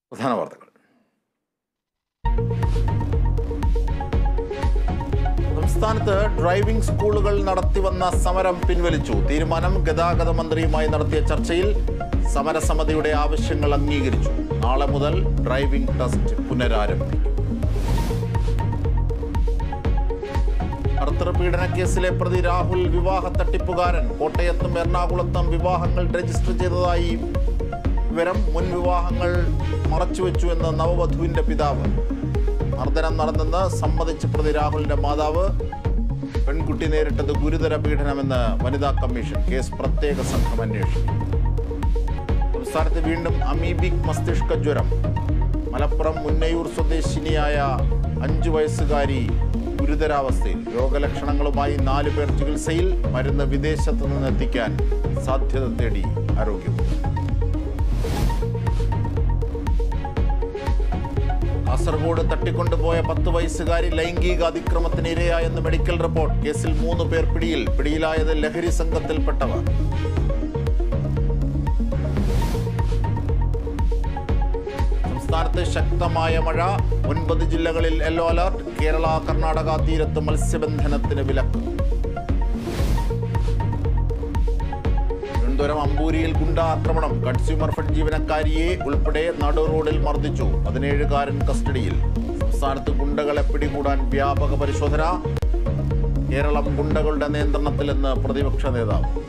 പ്രധാന വാർത്തകൾ സംസ്ഥാനത്ത് ഡ്രൈവിംഗ് സ്കൂളുകൾ നടത്തിവന്ന സമരം പിൻവലിച്ചു തീരുമാനം ഗതാഗത മന്ത്രിയുമായി നടത്തിയ ചർച്ചയിൽ സമരസമിതിയുടെ ആവശ്യങ്ങൾ അംഗീകരിച്ചു നാളെ മുതൽ ഡ്രൈവിംഗ് ടെസ്റ്റ് പുനരാരംഭിക്കും ഭർത്തൃപീഡന കേസിലെ പ്രതി രാഹുൽ വിവാഹ തട്ടിപ്പുകാരൻ കോട്ടയത്തും എറണാകുളത്തും വിവാഹങ്ങൾ രജിസ്റ്റർ ചെയ്തതായി വിവരം മുൻ വിവാഹങ്ങൾ മറച്ചുവെച്ചു എന്ന് നവവധുവിന്റെ പിതാവ് മർദ്ദനം നടന്നെന്ന് സമ്മതിച്ച പ്രതി രാഹുലിന്റെ മാതാവ് പെൺകുട്ടി നേരിട്ടത് ഗുരുതര പീഡനമെന്ന് വനിതാ കമ്മീഷൻ കേസ് പ്രത്യേക സംഘം അന്വേഷിക്കും സംസ്ഥാനത്ത് വീണ്ടും അമീബിക് മസ്തിഷ്ക ജ്വരം മലപ്പുറം മുന്നയൂർ സ്വദേശിനിയായ അഞ്ചു വയസ്സുകാരി ഗുരുതരാവസ്ഥയിൽ രോഗലക്ഷണങ്ങളുമായി നാല് പേർ ചികിത്സയിൽ മരുന്ന് വിദേശത്തു നിന്ന് എത്തിക്കാൻ സാധ്യത തേടി ആരോഗ്യവകുപ്പ് കാസർഗോഡ് തട്ടിക്കൊണ്ടുപോയ പത്ത് വയസ്സുകാരി ലൈംഗിക അതിക്രമത്തിന് ഇരയായെന്ന് മെഡിക്കൽ റിപ്പോർട്ട് കേസിൽ മൂന്ന് പേർ പിടിയിൽ പിടിയിലായത് ലഹരി സംഘത്തിൽപ്പെട്ടവർ സംസ്ഥാനത്ത് ശക്തമായ മഴ ഒൻപത് ജില്ലകളിൽ യെല്ലോ അലർട്ട് കേരള കർണാടക തീരത്ത് മത്സ്യബന്ധനത്തിന് വിലക്ക് തിരുവനന്തപുരം അമ്പൂരിയിൽ ഗുണ്ട ആക്രമണം കൺസ്യൂമർ ഫെഡ് ജീവനക്കാരിയെ ഉൾപ്പെടെ നടു റോഡിൽ മർദ്ദിച്ചു പതിനേഴുകാരൻ കസ്റ്റഡിയിൽ സംസ്ഥാനത്ത് ഗുണ്ടകളെ പിടികൂടാൻ വ്യാപക പരിശോധന കേരളം ഗുണ്ടകളുടെ നിയന്ത്രണത്തിലെന്ന് പ്രതിപക്ഷ നേതാവ്